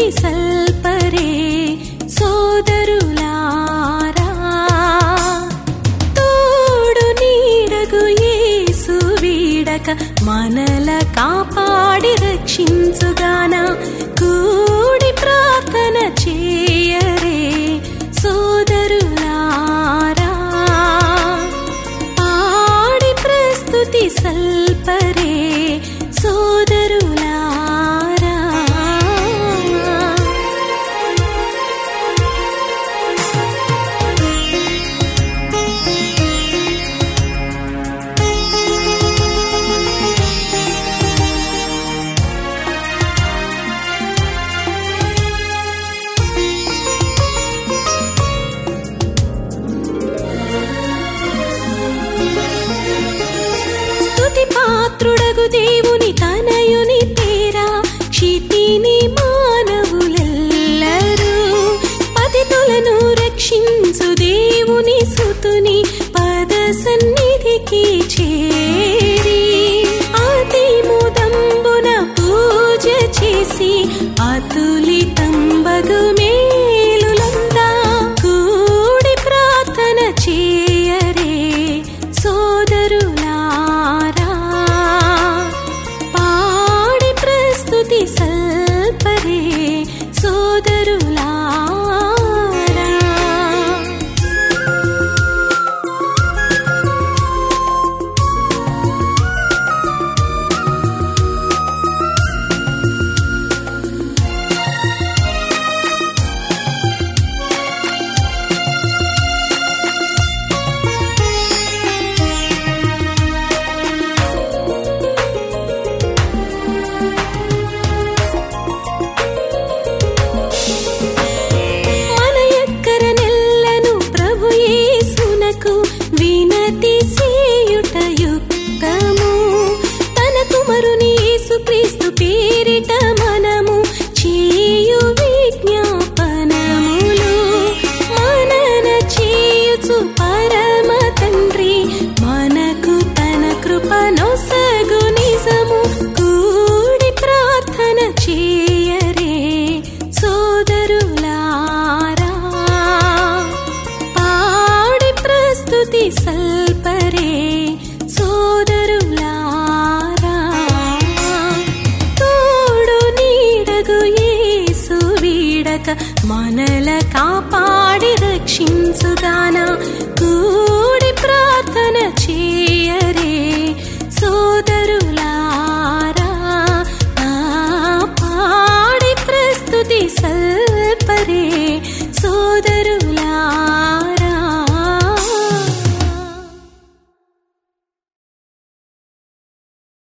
సల్పరే సోదరులారా తోడు నీడగు యేసు వీడక మనల కాపాడి రక్షించుగాన కూడి ప్రార్థన చేయరే సోదరులారా పాడి ప్రస్తుతి సల్పరే సోదరులారా స్తుతి పాత్రుడగు దేవుని తనయుని పేరా క్షితిని మానవులెల్లరూ పతితులను రక్షించు దేవుని సుతుని పద సన్నిధికి చేరి అతి ముదంబున పూజ చేసి అతులితంబగు మేలులందా కూడి ప్రార్థన చేయరే సోదరులారా పాడి ప్రస్తుతి సల్పరే సోదరులారా మన ఎక్కర నెల్లను ప్రభు యేసునకు వినతి చేయుట యుక్తము తన కుమరుని యేసుక్రీస్తు పేరిట మనము చేయు విజ్ఞాపనములు మనన చేయుచు పరమ తండ్రి మనకు తన కృపనొసగు నిజము కూడి ప్రార్థన చేయరే సోదరులారా పాడి ప్రస్తుతి సల్పరే సోదరులారా తోడు నీడగు యేసు వీడక మనల కాపాడి రక్షించుగాన కూ